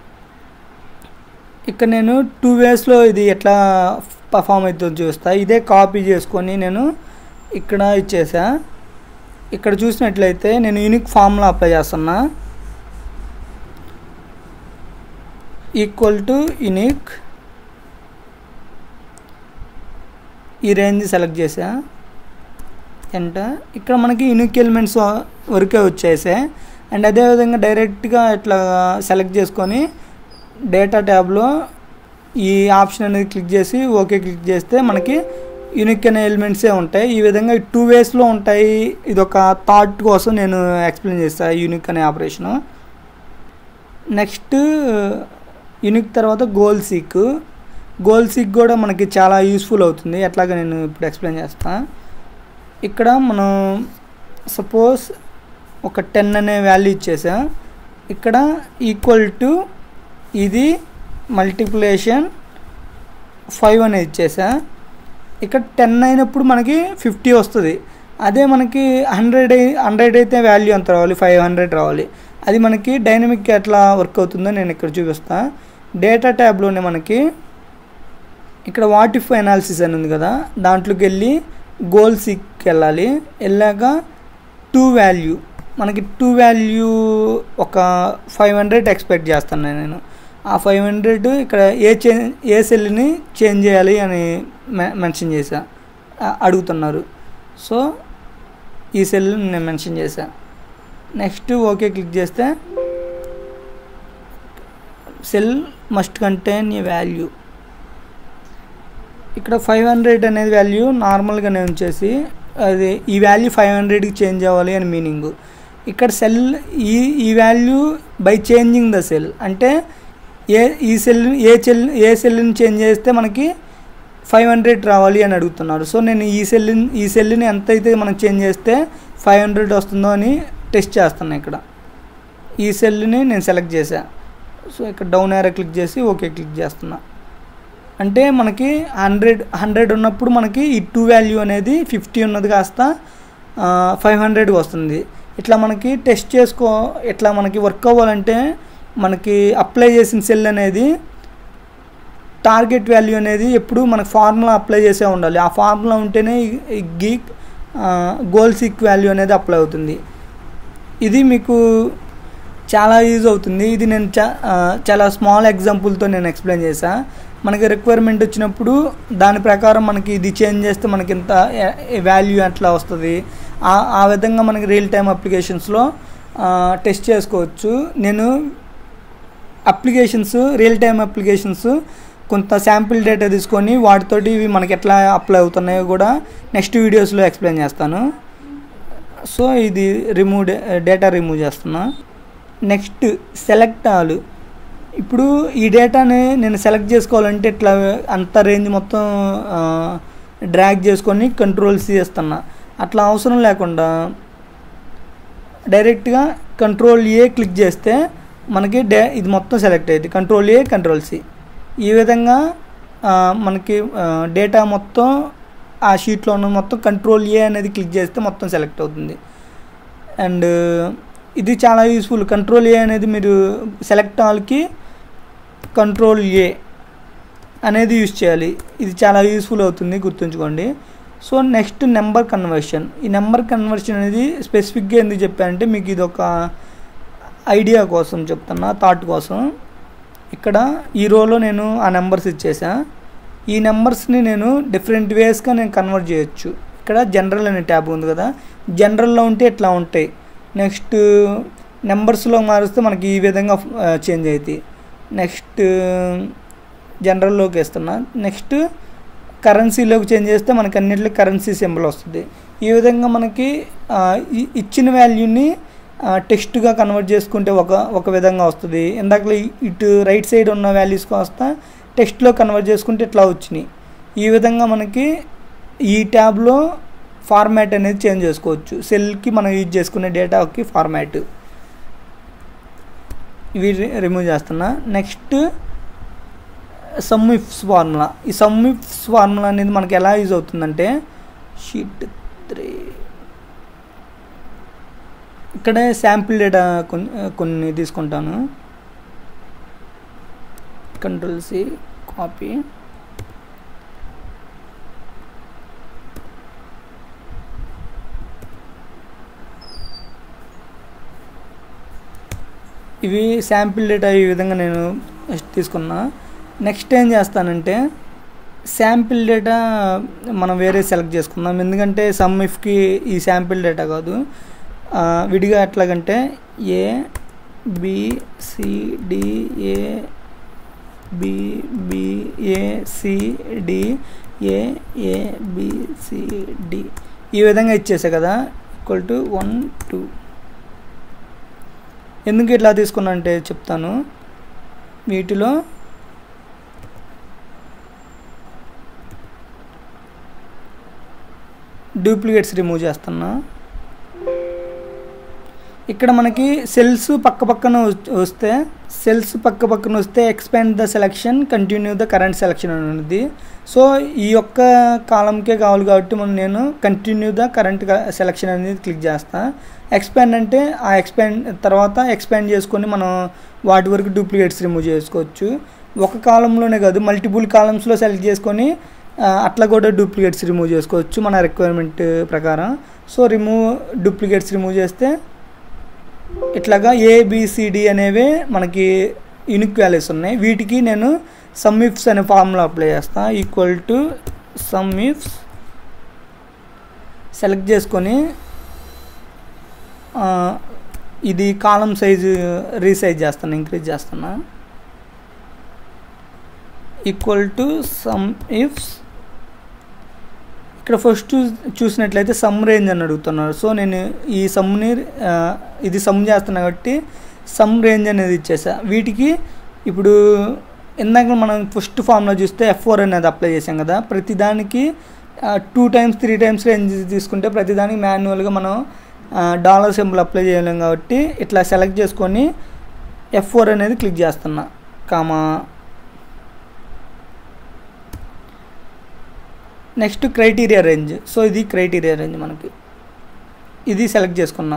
ఇక్కడ నేను టూ వేస్లో ఇది ఎట్లా పర్ఫామ్ అవుతుందో చూస్తా ఇదే కాపీ చేసుకొని నేను ఇక్కడ ఇచ్చేసా ఇక్కడ చూసినట్లయితే నేను యూనిక్ ఫార్ములా అప్లై చేస్తున్నా ఈక్వల్ టు యూనిక్ ఈ రేంజ్ సెలెక్ట్ చేసా ఎంట ఇక్కడ మనకి యూనిక్ ఎలిమెంట్స్ వరకే వచ్చేసాయి అండ్ అదేవిధంగా డైరెక్ట్గా ఇట్లా సెలెక్ట్ చేసుకొని డేటా ట్యాబ్లో ఈ ఆప్షన్ అనేది క్లిక్ చేసి ఓకే క్లిక్ చేస్తే మనకి యూనిక్ అనే ఎలిమెంట్సే ఉంటాయి ఈ విధంగా టూ వేస్లో ఉంటాయి ఇది ఒక థాట్ కోసం నేను ఎక్స్ప్లెయిన్ చేస్తాను యూనిక్ అనే ఆపరేషను నెక్స్ట్ యూనిక్ తర్వాత గోల్ సీక్ గోల్ సీక్ కూడా మనకి చాలా యూస్ఫుల్ అవుతుంది ఎట్లాగా నేను ఇప్పుడు ఎక్స్ప్లెయిన్ చేస్తాను ఇక్కడ మనం సపోజ్ ఒక టెన్ అనే వాల్యూ ఇచ్చేసా ఇక్కడ ఈక్వల్ టు ఇది మల్టిప్లేషన్ ఫైవ్ అనేది ఇచ్చేసా ఇక్కడ టెన్ అయినప్పుడు మనకి ఫిఫ్టీ వస్తుంది అదే మనకి హండ్రెడ్ హండ్రెడ్ అయితే వాల్యూ అంత రావాలి ఫైవ్ హండ్రెడ్ రావాలి అది మనకి డైనమిక్ ఎట్లా వర్క్ అవుతుందో నేను ఇక్కడ చూపిస్తాను డేటా ట్యాబ్లోనే మనకి ఇక్కడ వాట్ ఇఫ్ అనాలిసిస్ అని ఉంది కదా దాంట్లోకి వెళ్ళి గోల్ సిక్కి వెళ్ళాలి వెళ్ళాక టూ వాల్యూ మనకి టూ వాల్యూ ఒక ఫైవ్ హండ్రెడ్ ఎక్స్పెక్ట్ చేస్తాను నేను ఆ ఫైవ్ హండ్రెడ్ ఇక్కడ ఏ చే ఏ సెల్ని చేంజ్ చేయాలి అని మెన్షన్ చేశా అడుగుతున్నారు సో ఈ సెల్ నేను మెన్షన్ చేశా నెక్స్ట్ ఓకే క్లిక్ చేస్తే cell must contain a value ఇక్కడ ఫైవ్ హండ్రెడ్ అనేది వాల్యూ నార్మల్గానే ఉంచేసి అది ఈ వాల్యూ ఫైవ్ హండ్రెడ్కి చేంజ్ అవ్వాలి అని మీనింగ్ ఇక్కడ సెల్ ఈ ఈ value by changing the cell అంటే ఏ ఈ సెల్ ఏ సెల్ ఏ సెల్ని చేంజ్ చేస్తే మనకి ఫైవ్ హండ్రెడ్ రావాలి అని అడుగుతున్నారు సో నేను ఈ సెల్ని ఈ సెల్ని ఎంత అయితే మనం చేంజ్ చేస్తే ఫైవ్ హండ్రెడ్ వస్తుందో అని టెస్ట్ చేస్తున్నాను ఇక్కడ ఈ సెల్ని నేను సెలెక్ట్ చేశా సో ఇక్కడ డౌన్ ఏరో క్లిక్ చేసి ఓకే క్లిక్ చేస్తున్నా అంటే మనకి హండ్రెడ్ హండ్రెడ్ ఉన్నప్పుడు మనకి ఈ టూ వాల్యూ అనేది ఫిఫ్టీ ఉన్నది కాస్త ఫైవ్ హండ్రెడ్కి వస్తుంది ఇట్లా మనకి టెస్ట్ చేసుకో ఇట్లా మనకి వర్క్ అవ్వాలంటే మనకి అప్లై చేసిన సెల్ అనేది టార్గెట్ వాల్యూ అనేది ఎప్పుడు మనకు ఫార్ములా అప్లై చేసే ఉండాలి ఆ ఫార్ములా ఉంటేనే గీక్ గోల్ సిక్ వాల్యూ అనేది అప్లై అవుతుంది ఇది మీకు చాలా యూజ్ అవుతుంది ఇది నేను చా చాలా స్మాల్ ఎగ్జాంపుల్తో నేను ఎక్స్ప్లెయిన్ చేశా మనకి రిక్వైర్మెంట్ వచ్చినప్పుడు దాని ప్రకారం మనకి ఇది చేంజ్ చేస్తే మనకి ఇంత వాల్యూ ఎట్లా వస్తుంది ఆ విధంగా మనకి రియల్ టైమ్ అప్లికేషన్స్లో టెస్ట్ చేసుకోవచ్చు నేను అప్లికేషన్స్ రియల్ టైమ్ అప్లికేషన్స్ కొంత శాంపిల్ డేటా తీసుకొని వాటితోటి ఇవి మనకి ఎట్లా అప్లై అవుతున్నాయో కూడా నెక్స్ట్ వీడియోస్లో ఎక్స్ప్లెయిన్ చేస్తాను సో ఇది రిమూవ్ డేటా రిమూవ్ చేస్తున్నా నెక్స్ట్ సెలెక్ట్ ఆల్ ఇప్పుడు ఈ డేటాని నేను సెలెక్ట్ చేసుకోవాలంటే ఇట్లా అంత రేంజ్ మొత్తం డ్రాగ్ చేసుకొని కంట్రోల్ సి చేస్తున్నా అట్లా అవసరం లేకుండా డైరెక్ట్గా కంట్రోల్ ఏ క్లిక్ చేస్తే మనకి డే ఇది మొత్తం సెలెక్ట్ అయ్యింది కంట్రోల్ ఏ కంట్రోల్ సి ఈ విధంగా మనకి డేటా మొత్తం ఆ షీట్లో ఉన్న మొత్తం కంట్రోల్ ఏ అనేది క్లిక్ చేస్తే మొత్తం సెలెక్ట్ అవుతుంది అండ్ ఇది చాలా యూస్ఫుల్ కంట్రోల్ ఏ అనేది మీరు సెలెక్ట్ ఆల్కి కంట్రోల్ ఏ అనేది యూజ్ చేయాలి ఇది చాలా యూస్ఫుల్ అవుతుంది గుర్తుంచుకోండి సో నెక్స్ట్ నెంబర్ కన్వర్షన్ ఈ నెంబర్ కన్వర్షన్ అనేది స్పెసిఫిక్గా ఎందుకు చెప్పానంటే మీకు ఇది ఒక ఐడియా కోసం చెప్తున్నా థాట్ కోసం ఇక్కడ ఈ రోలో నేను ఆ నెంబర్స్ ఇచ్చేసా ఈ నెంబర్స్ని నేను డిఫరెంట్ వేస్గా నేను కన్వర్ట్ చేయొచ్చు ఇక్కడ జనరల్ అనే ట్యాబ్ ఉంది కదా జనరల్లో ఉంటే ఇట్లా ఉంటాయి నెక్స్ట్ నెంబర్స్లో మారిస్తే మనకి ఈ విధంగా చేంజ్ అవుతాయి నెక్స్ట్ జనరల్లోకి వేస్తున్నా నెక్స్ట్ కరెన్సీలోకి చేంజ్ చేస్తే మనకి అన్నింటిలో కరెన్సీ సింబల్ వస్తుంది ఈ విధంగా మనకి ఇచ్చిన వాల్యూని టెక్స్ట్గా కన్వర్ట్ చేసుకుంటే ఒక ఒక విధంగా వస్తుంది ఇందాక ఇటు రైట్ సైడ్ ఉన్న వాల్యూస్ కాస్త టెక్స్ట్లో కన్వర్ట్ చేసుకుంటే ఇట్లా వచ్చినాయి ఈ విధంగా మనకి ఈ ట్యాబ్లో ఫార్మాట్ అనేది చేంజ్ చేసుకోవచ్చు సెల్కి మనం యూజ్ చేసుకునే డేటాకి ఫార్మాట్ ఇవి రిమూవ్ చేస్తున్నా నెక్స్ట్ సమ్ ఇఫ్స్ ఫార్ములా ఈ సమ్ ఇఫ్స్ ఫార్ములా అనేది మనకి ఎలా యూజ్ అవుతుందంటే షీట్ త్రీ ఇక్కడే శాంపిల్ డేటా కొన్ని కొన్ని తీసుకుంటాను కంట్రోల్ సి కాపీ ఇవి శాంపిల్ డేటా ఈ విధంగా నేను తీసుకున్నా నెక్స్ట్ ఏం చేస్తానంటే శాంపిల్ డేటా మనం వేరే సెలెక్ట్ చేసుకుందాం ఎందుకంటే సమ్ ఇఫ్కి ఈ శాంపిల్ డేటా కాదు ఆ, విడిగా ఎట్లాగంటే A B C D A B B A C D A A B C D ఈ విధంగా ఇచ్చేసా కదా ఈక్వల్ టు వన్ టూ ఎందుకు ఇట్లా తీసుకున్నా అంటే చెప్తాను వీటిలో డూప్లికేట్స్ రిమూవ్ చేస్తున్నా ఇక్కడ మనకి సెల్స్ పక్క పక్కన వస్- వస్తే సెల్స్ పక్క పక్కన వస్తే expand the selection continue the current selection అని ఉంది సో ఈ యొక్క కాలంకే కావాలి కాబట్టి మనం నేను కంటిన్యూ ద కరెంట్ సెలెక్షన్ అనేది క్లిక్ చేస్తా ఎక్స్పాండ్ అంటే ఆ ఎక్స్పాండ్ తర్వాత ఎక్స్పాండ్ చేసుకొని మనం వాటి వరకు డూప్లికేట్స్ రిమూవ్ చేసుకోవచ్చు ఒక కాలంలోనే కాదు మల్టిపుల్ కాలమ్స్లో సెలెక్ట్ చేసుకొని ఆ, అట్లా కూడా డూప్లికేట్స్ రిమూవ్ చేసుకోవచ్చు మన రిక్వైర్మెంట్ ప్రకారం సో రిమూవ్ డూప్లికేట్స్ రిమూవ్ చేస్తే ఇట్లాగా ఏబిసిడి అనేవి మనకి యూనిక్ వాల్యూస్ ఉన్నాయి వీటికి నేను సమ్ ఇఫ్స్ అనే ఫార్ములా అప్లై చేస్తా equal to sum ifs select చేసుకొని ఆ, ఇది కాలం సైజు రీసైజ్ చేస్తాను ఇంక్రీజ్ చేస్తున్నా ఈక్వల్ టు సమ్ ఇఫ్స్ ఇక్కడ ఫస్ట్ చూసినట్లయితే సమ్ రేంజ్ అని అడుగుతున్నారు సో నేను ఈ సమ్ని ఆ, ఇది సమ్ చేస్తున్నా కాబట్టి సమ్ రేంజ్ అనేది ఇచ్చేసా వీటికి ఇప్పుడు ఇందాక మనం ఫస్ట్ ఫామ్లో చూస్తే ఎఫ్ ఫోర్ అనేది అప్లై చేసాం కదా ప్రతిదానికి two times three times range తీసుకుంటే ప్రతిదానికి మాన్యువల్గా మనం డాలర్ సింబల్ అప్లై చేయలేం కాబట్టి ఇట్లా సెలెక్ట్ చేసుకొని ఎఫ్ ఫోర్ అనేది క్లిక్ చేస్తున్నా comma next criteria range so ఇది క్రైటీరియా రేంజ్ మనకి ఇది సెలెక్ట్ చేసుకున్నా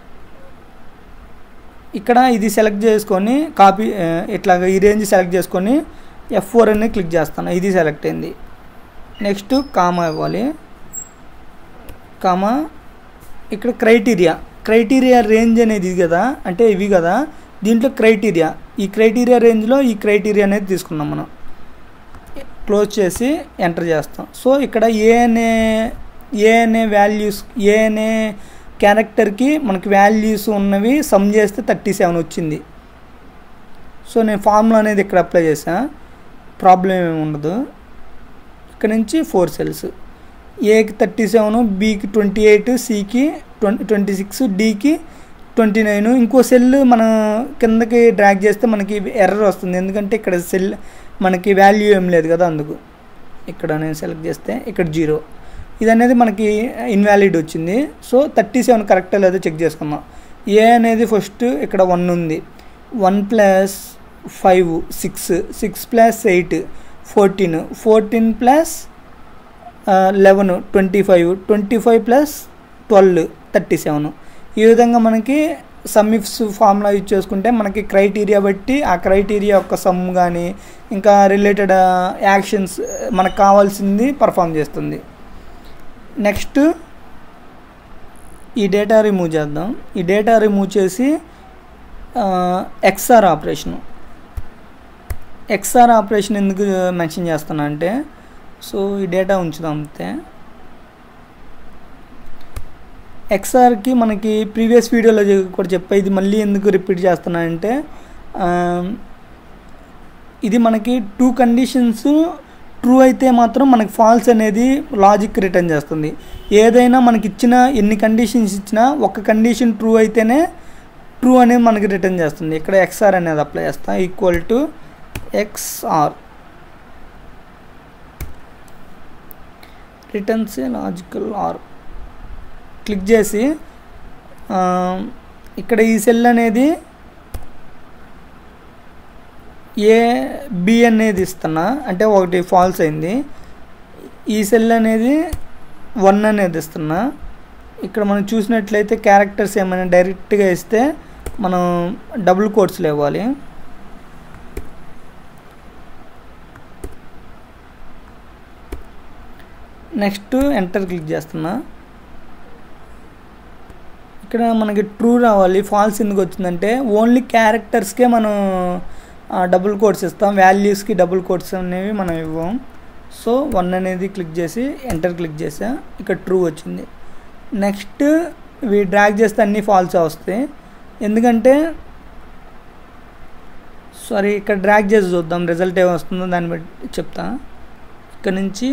ఇక్కడ ఇది సెలెక్ట్ చేసుకొని కాపీ ఆ, ఇట్లాగ ఈ రేంజ్ సెలెక్ట్ చేసుకొని ఎఫ్ ఫోర్ అని క్లిక్ చేస్తాను ఇది సెలెక్ట్ అయింది నెక్స్ట్ కామా ఇవ్వాలి కామా ఇక్కడ క్రైటీరియా క్రైటీరియా రేంజ్ అనేది ఇది కదా అంటే ఇవి కదా దీంట్లో క్రైటీరియా ఈ క్రైటీరియా రేంజ్లో ఈ క్రైటీరియా అనేది తీసుకున్నాం మనం క్లోజ్ చేసి ఎంటర్ చేస్తాం సో ఇక్కడ ఏ అనే ఏ అనే వాల్యూస్ ఏ అనే క్యారెక్టర్కి మనకి వాల్యూస్ ఉన్నవి సమ్ చేస్తే థర్టీ సెవెన్ వచ్చింది సో నేను ఫార్ములా అనేది ఇక్కడ అప్లై చేసా ప్రాబ్లం ఏమి ఉండదు ఇక్కడ నుంచి ఫోర్ సెల్స్ ఏకి థర్టీ సెవెన్ బీకి ట్వంటీ ఎయిట్ సికి ట్వంటీ ట్వంటీ సిక్స్ డికి ట్వంటీ నైన్ ఇంకో సెల్ మనం కిందకి డ్రాగ్ చేస్తే మనకి ఎర్రర్ వస్తుంది ఎందుకంటే ఇక్కడ సెల్ మనకి వాల్యూ ఏం లేదు కదా అందుకు ఇక్కడ నేను సెలెక్ట్ చేస్తే ఇక్కడ జీరో ఇది అనేది మనకి ఇన్వాలిడ్ వచ్చింది సో థర్టీ సెవెన్ కరెక్టా లేదో చెక్ చేసుకుందాం ఏ అనేది ఫస్ట్ ఇక్కడ వన్ ఉంది one plus five six six plus eight fourteen fourteen plus eleven twenty five twenty five plus twelve thirty seven ఈ విధంగా మనకి సమ్మిఫ్స్ ఫార్ములా యూజ్ చేసుకుంటే మనకి క్రైటీరియా బట్టి ఆ క్రైటీరియా యొక్క సమ్ కానీ ఇంకా రిలేటెడ్ యాక్షన్స్ మనకు కావాల్సింది పర్ఫామ్ చేస్తుంది నెక్స్ట్ ఈ డేటా రిమూవ్ చేద్దాం ఈ డేటా రిమూవ్ చేసి ఎక్స్ఆర్ ఆపరేషను ఎక్స్ఆర్ ఆపరేషన్ ఎందుకు మెన్షన్ చేస్తున్నా అంటే సో ఈ డేటా ఉంచుదాం అంతే ఎక్స్ఆర్కి మనకి ప్రీవియస్ వీడియోలో కూడా చెప్పా ఇది మళ్ళీ ఎందుకు రిపీట్ చేస్తున్నా అంటే ఆ, ఇది మనకి టూ కండిషన్స్ ట్రూ అయితే మాత్రం మనకి ఫాల్స్ అనేది లాజిక్ రిటర్న్ చేస్తుంది ఏదైనా మనకి ఇచ్చిన ఎన్ని కండిషన్స్ ఇచ్చినా ఒక కండిషన్ ట్రూ అయితేనే ట్రూ అనేది మనకి రిటర్న్ చేస్తుంది ఇక్కడ ఎక్స్ఆర్ అనేది అప్లై చేస్తా equal to XOR returns logical or click చేసి ఆ, ఇక్కడ ఈ సెల్ అనేది ఏ బి అనేది ఇస్తున్నా అంటే ఒకటి ఫాల్స్ అయింది ఈ సెల్ అనేది వన్ అనేది ఇస్తున్నా ఇక్కడ మనం చూసినట్లయితే క్యారెక్టర్స్ ఏమైనా డైరెక్ట్గా ఇస్తే మనం డబుల్ కోట్స్లో ఇవ్వాలి నెక్స్ట్ ఎంటర్ క్లిక్ చేస్తున్నా ఇక్కడ మనకి ట్రూ రావాలి ఫాల్స్ ఎందుకు వచ్చిందంటే ఓన్లీ క్యారెక్టర్స్కే మనం డబుల్ కోడ్స్ ఇస్తాం వాల్యూస్కి డబుల్ కోడ్స్ అనేవి మనం ఇవ్వం సో వన్ అనేది క్లిక్ చేసి ఎంటర్ క్లిక్ చేసా ఇక్కడ ట్రూ వచ్చింది నెక్స్ట్ ఇవి డ్రాగ్ చేస్తే అన్నీ ఫాల్స్ వస్తాయి ఎందుకంటే సారీ ఇక్కడ డ్రాగ్ చేసి చూద్దాం రిజల్ట్ ఏమి వస్తుందో దాన్ని బట్టి చెప్తా ఇక్కడ నుంచి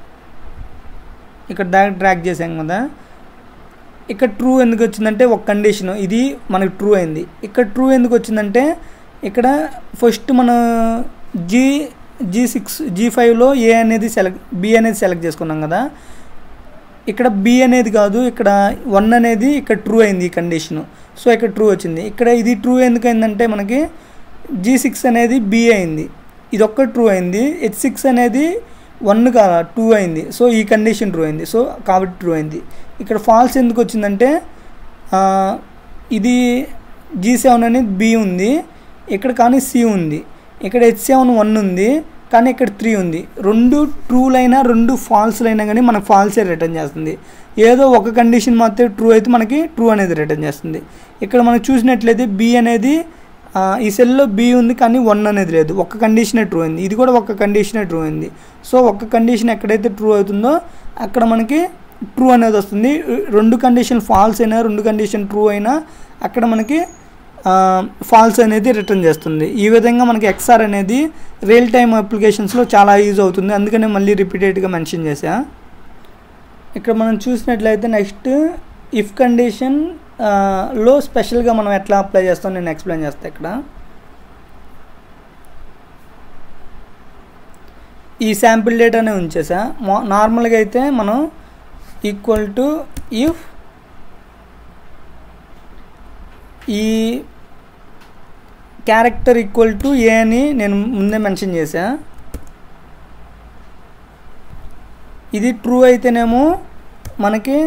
ఇక్కడ దాకా డ్రాగ్ చేసాం కదా ఇక్కడ ట్రూ ఎందుకు వచ్చిందంటే ఒక కండిషన్ ఇది మనకి ట్రూ అయింది ఇక్కడ ట్రూ ఎందుకు వచ్చిందంటే ఇక్కడ ఫస్ట్ మన జీ జీ సిక్స్ జీ ఫైవ్లో ఏ అనేది సెలెక్ట్ బి అనేది సెలెక్ట్ చేసుకున్నాం కదా ఇక్కడ బి అనేది కాదు ఇక్కడ వన్ అనేది ఇక్కడ ట్రూ అయింది ఈ కండిషను సో ఇక్కడ ట్రూ వచ్చింది ఇక్కడ ఇది ట్రూ ఎందుకు అయిందంటే మనకి జీ సిక్స్ అనేది బి అయింది ఇది ఒక్క ట్రూ అయింది హెచ్ సిక్స్ అనేది వన్ కాదా టూ అయింది సో ఈ కండిషన్ ట్రూ అయింది సో కాబట్టి ట్రూ అయింది ఇక్కడ ఫాల్స్ ఎందుకు వచ్చిందంటే ఇది జీ సెవెన్ అనేది బి ఉంది ఇక్కడ కానీ సి ఉంది ఇక్కడ హెచ్ సెవెన్ వన్ ఉంది కానీ ఇక్కడ త్రీ ఉంది రెండు ట్రూలైనా రెండు ఫాల్స్లైనా కానీ మనకు ఫాల్సే రిటర్న్ చేస్తుంది ఏదో ఒక కండిషన్ మాత్రమే ట్రూ అయితే మనకి ట్రూ అనేది రిటర్న్ చేస్తుంది ఇక్కడ మనం చూసినట్లయితే బి అనేది ఈ సెల్లో బి ఉంది కానీ వన్ అనేది లేదు ఒక్క కండిషనే ట్రూ అయింది ఇది కూడా ఒక్క కండిషనే ట్రూ అయింది సో ఒక్క కండిషన్ ఎక్కడైతే ట్రూ అవుతుందో అక్కడ మనకి ట్రూ అనేది వస్తుంది రెండు కండిషన్ ఫాల్స్ అయినా రెండు కండిషన్ ట్రూ అయినా అక్కడ మనకి ఫాల్స్ అనేది రిటర్న్ చేస్తుంది ఈ విధంగా మనకి ఎక్స్ఆర్ అనేది రియల్ టైమ్ అప్లికేషన్స్లో చాలా యూజ్ అవుతుంది అందుకనే మళ్ళీ రిపీటెడ్గా మెన్షన్ చేశా ఇక్కడ మనం చూసినట్లయితే నెక్స్ట్ ఇఫ్ కండిషన్ లో స్పెషల్గా మనం ఎట్లా అప్లై చేస్తాం నేను ఎక్స్ప్లెయిన్ చేస్తాను ఇక్కడ ఈ శాంపిల్ డేటానే ఉంచేసా నార్మల్గా అయితే మనం ఈక్వల్ టు ఇఫ్ ఈ క్యారెక్టర్ ఈక్వల్ టు ఏ అని నేను ముందే మెన్షన్ చేశా ఇది ట్రూ అయితేనేమో మనకి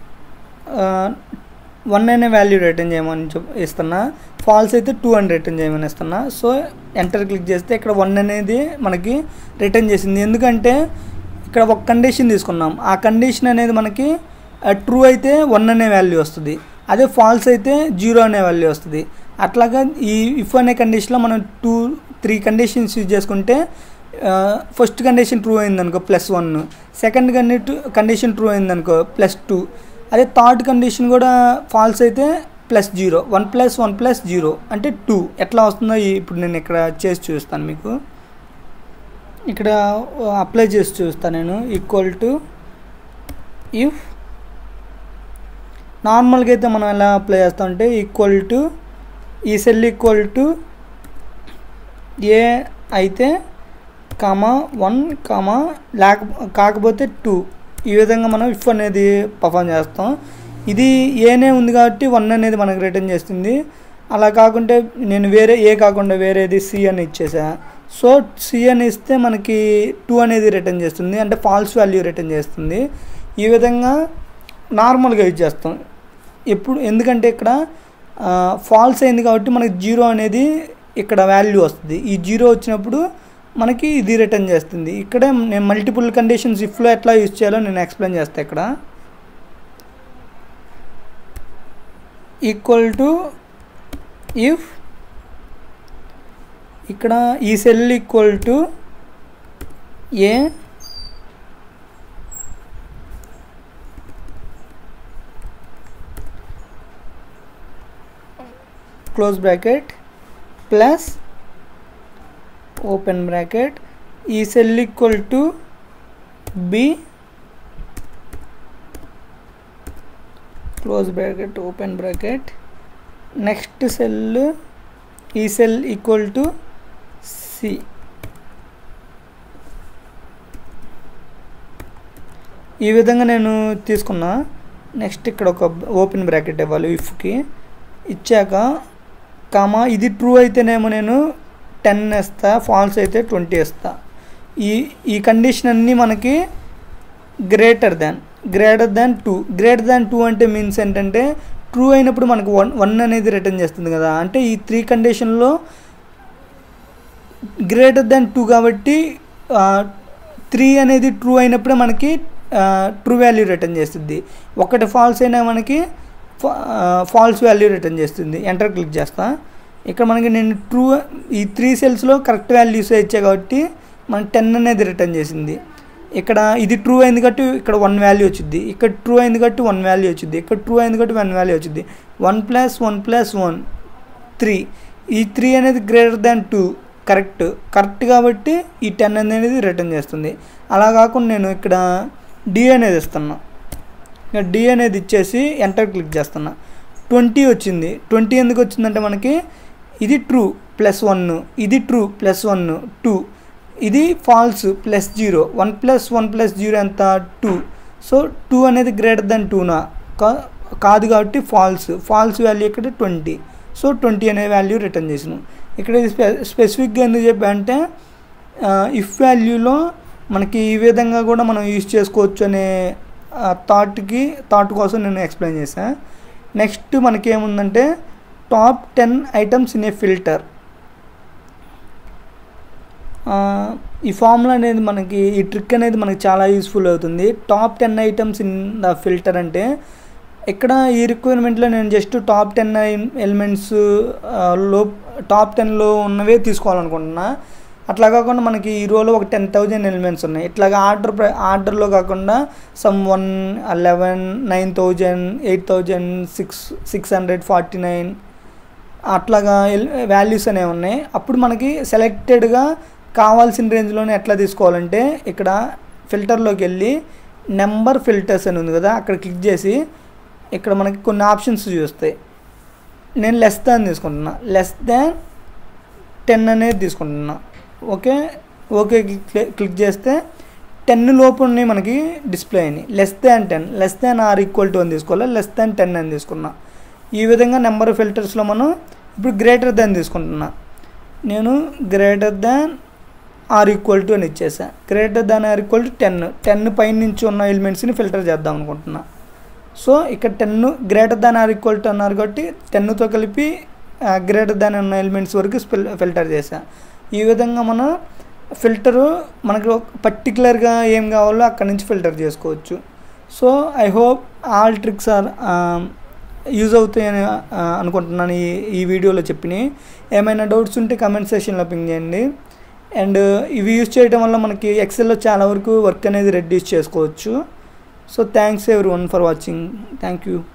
వన్ అనే వాల్యూ రిటర్న్ చేయమని చెప్ ఇస్తున్నా ఫాల్స్ అయితే టూ అని రిటర్న్ చేయమని ఇస్తున్నా సో ఎంటర్ క్లిక్ చేస్తే ఇక్కడ వన్ అనేది మనకి రిటర్న్ చేసింది ఎందుకంటే ఇక్కడ ఒక కండిషన్ తీసుకున్నాం ఆ కండిషన్ అనేది మనకి ట్రూ అయితే వన్ అనే వాల్యూ వస్తుంది అదే ఫాల్స్ అయితే జీరో అనే వాల్యూ వస్తుంది అట్లాగా ఈ ఇఫ్ అనే కండిషన్లో మనం టూ త్రీ కండిషన్స్ యూజ్ చేసుకుంటే ఫస్ట్ కండిషన్ ట్రూ అయిందనుకో plus one second condition true అయిందనుకో ప్లస్ టూ అదే థర్డ్ కండిషన్ కూడా ఫాల్స్ అయితే plus zero one plus one plus zero అంటే టూ ఎట్లా వస్తుందో ఇప్పుడు నేను ఇక్కడ చేసి చూస్తాను మీకు ఇక్కడ అప్లై చేసి చూస్తాను నేను ఈక్వల్ టు ఇఫ్ నార్మల్గా అయితే మనం ఎలా అప్లై చేస్తామంటే ఈక్వల్ టు ఈ సెల్ ఈక్వల్ టు ఏ అయితే కామా వన్ కామా లేక కాకపోతే టూ ఈ విధంగా మనం ఇఫ్ అనేది పర్ఫామ్ చేస్తాం ఇది ఏనే ఉంది కాబట్టి వన్ అనేది మనకు రిటర్న్ చేస్తుంది అలా కాకుంటే నేను వేరే ఏ కాకుండా వేరేది సి అని ఇచ్చేసా సో సి అని ఇస్తే మనకి టూ అనేది రిటర్న్ చేస్తుంది అంటే ఫాల్స్ వాల్యూ రిటర్న్ చేస్తుంది ఈ విధంగా నార్మల్గా యూజ్ చేస్తాం ఎప్పుడు ఎందుకంటే ఇక్కడ ఫాల్స్ అయింది కాబట్టి మనకి జీరో అనేది ఇక్కడ వాల్యూ వస్తుంది ఈ జీరో వచ్చినప్పుడు మనకి ఇది రిటర్న్ చేస్తుంది ఇక్కడే నేను మల్టిపుల్ కండిషన్స్ ఇఫ్లో ఎట్లా యూజ్ చేయాలో నేను ఎక్స్ప్లెయిన్ చేస్తాను ఇక్కడ ఈక్వల్ టు ఇఫ్ ఇక్కడ ఈ cell equal to A close bracket plus open bracket ఈ cell equal to B close bracket open bracket next cell ఈ సెల్ ఈక్వల్ టు సి ఈ విధంగా నేను తీసుకున్నా నెక్స్ట్ ఇక్కడ ఒక ఓపెన్ బ్రాకెట్ ఇవ్వాలి ఇఫ్కి ఇచ్చాక కామా ఇది ట్రూ అయితేనేమో నేను టెన్ ఇస్తా ఫాల్స్ అయితే ట్వంటీ ఇస్తా ఈ ఈ కండిషన్ అన్నీ మనకి greater than greater than two greater than two అంటే మీన్స్ ఏంటంటే ట్రూ అయినప్పుడు మనకు వన్ వన్ అనేది రిటర్న్ చేస్తుంది కదా అంటే ఈ త్రీ కండిషన్లో గ్రేటర్ దాన్ టూ కాబట్టి త్రీ అనేది ట్రూ అయినప్పుడే మనకి ట్రూ వాల్యూ రిటర్న్ చేస్తుంది ఒకటి ఫాల్స్ అయినా మనకి ఫాల్స్ వాల్యూ రిటర్న్ చేస్తుంది ఎంటర్ క్లిక్ చేస్తా ఇక్కడ మనకి నేను ట్రూ ఈ త్రీ సెల్స్లో కరెక్ట్ వాల్యూస్ ఇచ్చా కాబట్టి మనకి టెన్ అనేది రిటర్న్ చేసింది ఇక్కడ ఇది ట్రూ అయింది కాబట్టి ఇక్కడ వన్ వాల్యూ వచ్చింది ఇక్కడ ట్రూ అయింది కాబట్టి వన్ వాల్యూ వచ్చింది ఇక్కడ ట్రూ అయింది కాబట్టి వన్ వాల్యూ వచ్చింది one plus one plus one three ఈ త్రీ అనేది greater than two correct correct కాబట్టి ఈ టెన్ అనేది రిటర్న్ చేస్తుంది అలా కాకుండా నేను ఇక్కడ డి అనేది ఇస్తున్నా ఇక డి అనేది ఇచ్చేసి ఎంటర్ క్లిక్ చేస్తున్నా ట్వంటీ వచ్చింది ట్వంటీ ఎందుకు వచ్చిందంటే మనకి ఇది ట్రూ ప్లస్ వన్ ఇది ట్రూ ప్లస్ వన్ టూ ఇది false plus zero one plus one plus zero ఎంత టూ సో టూ అనేది గ్రేటర్ దెన్ టూనా కాదు కాబట్టి ఫాల్స్ ఫాల్స్ వాల్యూ ఇక్కడ ట్వంటీ సో ట్వంటీ అనే వాల్యూ రిటర్న్ చేసినాం ఇక్కడ ఇది స్పె స్పెసిఫిక్గా ఎందుకు చెప్పా అంటే ఇఫ్ వాల్యూలో మనకి ఈ విధంగా కూడా మనం యూజ్ చేసుకోవచ్చు అనే థాట్కి థాట్ కోసం నేను ఎక్స్ప్లెయిన్ చేశాను నెక్స్ట్ మనకి ఏముందంటే top ten items in a filter ఈ ఫార్ములా అనేది మనకి ఈ ట్రిక్ అనేది మనకి చాలా యూస్ఫుల్ అవుతుంది top ten items in the filter అంటే ఇక్కడ ఈ రిక్వైర్మెంట్లో నేను జస్ట్ టాప్ టెన్ ఎలిమెంట్స్ లో టాప్ టెన్లో ఉన్నవే తీసుకోవాలనుకుంటున్నా అట్లా కాకుండా మనకి ఈ రోలో ఒక టెన్ థౌజండ్ ఎలిమెంట్స్ ఉన్నాయి ఇట్లాగా ఆర్డర్ ఆర్డర్లో కాకుండా some one eleven nine thousand eight thousand six six hundred forty nine అట్లాగా వాల్యూస్ అనేవి ఉన్నాయి అప్పుడు మనకి సెలెక్టెడ్గా కావాల్సిన రేంజ్లోనే ఎట్లా తీసుకోవాలంటే ఇక్కడ ఫిల్టర్లోకి వెళ్ళి నెంబర్ ఫిల్టర్స్ అని ఉంది కదా అక్కడ క్లిక్ చేసి ఇక్కడ మనకి కొన్ని ఆప్షన్స్ చూస్తాయి నేను లెస్ దాన్ తీసుకుంటున్నా లెస్ దాన్ టెన్ అనేది తీసుకుంటున్నా ఓకే ఓకే క్లిక్ చేస్తే టెన్ లోపు ఉన్నాయి మనకి డిస్ప్లే అయినాయి less than ten less than or equal to అని తీసుకోవాలి లెస్ దాన్ టెన్ అని తీసుకున్నా ఈ విధంగా నెంబర్ ఫిల్టర్స్లో మనం ఇప్పుడు గ్రేటర్ దాన్ తీసుకుంటున్నా నేను greater than or equal to అని ఇచ్చేసా greater than or equal to ten ten పైన నుంచి ఉన్న ఎలిమెంట్స్ని ఫిల్టర్ చేద్దాం అనుకుంటున్నా సో ఇక్కడ ten greater than or equal to అన్నారు కాబట్టి టెన్తో కలిపి గ్రేటర్ దాన్ ఉన్న ఎలిమెంట్స్ వరకు ఫిల్టర్ చేసా ఈ విధంగా మనం ఫిల్టరు మనకు పర్టికులర్గా ఏం కావాలో అక్కడి నుంచి ఫిల్టర్ చేసుకోవచ్చు so I hope all tricks are use అవుతాయని అనుకుంటున్నాను ఈ ఈ వీడియోలో చెప్పినవి ఏమైనా డౌట్స్ ఉంటే కమెంట్ సెషన్లో పింగ్ చేయండి అండ్ ఇవి యూజ్ చేయడం వల్ల మనకి ఎక్సెల్లో చాలా వరకు వర్క్ అనేది రెడ్యూస్ చేసుకోవచ్చు so thanks every one for watching thank you